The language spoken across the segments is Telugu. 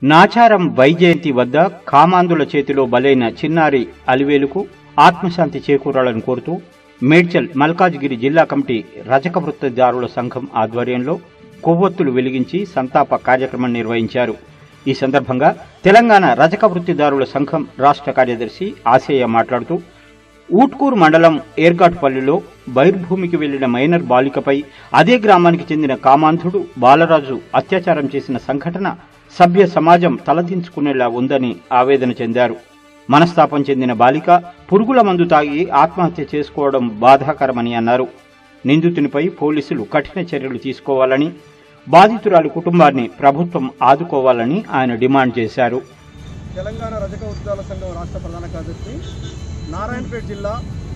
నాచారం వైజయంతి వద్ద కామాంధుల చేతిలో బలైన చిన్నారి అలివేలుకు ఆత్మశాంతి చేకూరాలని కోరుతూ మేడ్చల్ మల్కాజ్గిరి జిల్లా కమిటీ రజక వృత్తిదారుల సంఘం ఆధ్వర్యంలో కొవ్వొత్తులు వెలిగించి సంతాప కార్యక్రమం నిర్వహించారు ఈ సందర్భంగా తెలంగాణ రజక వృత్తిదారుల సంఘం రాష్ట్ర కార్యదర్శి ఆసేయ మాట్లాడుతూ ఊట్కూరు మండలం ఏర్గాటుపల్లిలో బైర్భూమికి వెళ్లిన మైనర్ బాలికపై అదే గ్రామానికి చెందిన కామాంధుడు బాలరాజు అత్యాచారం చేసిన సంఘటన సభ్య సమాజం తలదించుకునేలా ఉందని ఆవేదన చెందారు మనస్తాపం చెందిన బాలిక పురుగుల మందు తాగి ఆత్మహత్య చేసుకోవడం బాధాకరమని అన్నారు నిందితునిపై పోలీసులు కఠిన చర్యలు తీసుకోవాలని బాధితురాలి కుటుంబాన్ని ప్రభుత్వం ఆదుకోవాలని ఆయన డిమాండ్ చేశారు తెలంగాణ రజక ఉద్యోగాల సంఘం రాష్ట్ర ప్రధాన కార్యదర్శి నారాయణపేట జిల్లా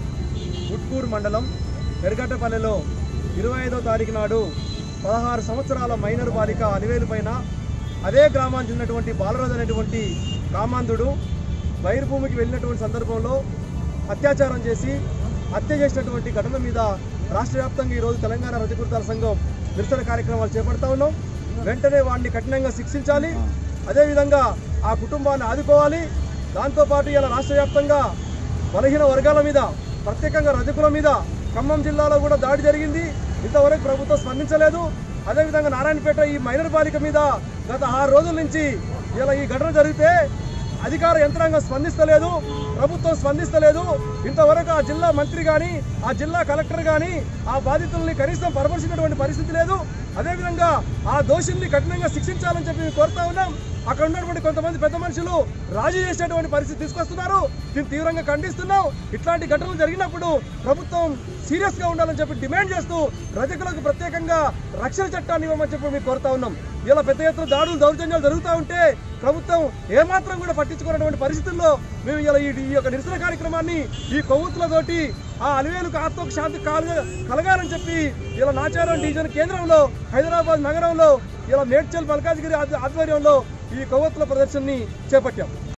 ఉట్కూరు మండలం ఎరగట్టపల్లెలో ఇరవై ఐదో తారీఖు నాడు పదహారు సంవత్సరాల మైనర్ బాలిక అలివేలు పైన అదే గ్రామానికి చెందినటువంటి బాలరాజు అనేటువంటి కామాంధుడు బహిర్భూమికి వెళ్ళినటువంటి సందర్భంలో అత్యాచారం చేసి హత్య చేసినటువంటి ఘటన మీద రాష్ట్ర వ్యాప్తంగా ఈరోజు తెలంగాణ రజకృతాల సంఘం నిరసన కార్యక్రమాలు చేపడతా ఉన్నాం వెంటనే వాడిని కఠినంగా శిక్షించాలి అదేవిధంగా ఆ కుటుంబాన్ని ఆదుకోవాలి దాంతోపాటు ఇలా రాష్ట్ర వ్యాప్తంగా బలహీన వర్గాల మీద ప్రత్యేకంగా రజకుల మీద ఖమ్మం జిల్లాలో కూడా దాడి జరిగింది ఇంతవరకు ప్రభుత్వం స్పందించలేదు అదేవిధంగా నారాయణపేట ఈ మైనర్ బాలిక మీద గత ఆరు రోజుల నుంచి ఇలా ఈ ఘటన జరిగితే అధికార యంత్రాంగం స్పందిస్తలేదు ప్రభుత్వం స్పందిస్తలేదు ఇంతవరకు ఆ జిల్లా మంత్రి కానీ ఆ జిల్లా కలెక్టర్ కానీ ఆ బాధితుల్ని కనీసం పరామర్శించినటువంటి పరిస్థితి లేదు అదేవిధంగా ఆ దోషుల్ని కఠినంగా శిక్షించాలని చెప్పి మేము కోరుతా ఉన్నాం అక్కడ ఉన్నటువంటి కొంతమంది పెద్ద మనుషులు రాజీ చేసేటువంటి పరిస్థితి తీసుకొస్తున్నారు దీన్ని తీవ్రంగా ఖండిస్తున్నాం ఇట్లాంటి ఘటనలు జరిగినప్పుడు ప్రభుత్వం సీరియస్ గా ఉండాలని చెప్పి డిమాండ్ చేస్తూ రజకులకు ప్రత్యేకంగా రక్షణ చట్టాన్ని ఇవ్వమని చెప్పి మేము కోరుతా ఉన్నాం ఇలా పెద్ద ఎత్తున దాడులు దౌర్జన్యాలు జరుగుతూ ఉంటే ప్రభుత్వం ఏమాత్రం కూడా పట్టించుకున్నటువంటి పరిస్థితుల్లో మేము ఇలా ఈ ఈ యొక్క నిరసన కార్యక్రమాన్ని ఈ కొవ్వొత్తులతోటి ఆ అలివేలుకు ఆత్మకు శాంతి కలగ కలగాలని చెప్పి ఇలా నాచారం డివిజన్ కేంద్రంలో హైదరాబాద్ నగరంలో ఇలా మేడ్చల్ మల్కాజ్గిరి ఆధ్వర్యంలో ఈ కొవ్వొత్తుల ప్రదర్శనని చేపట్టాం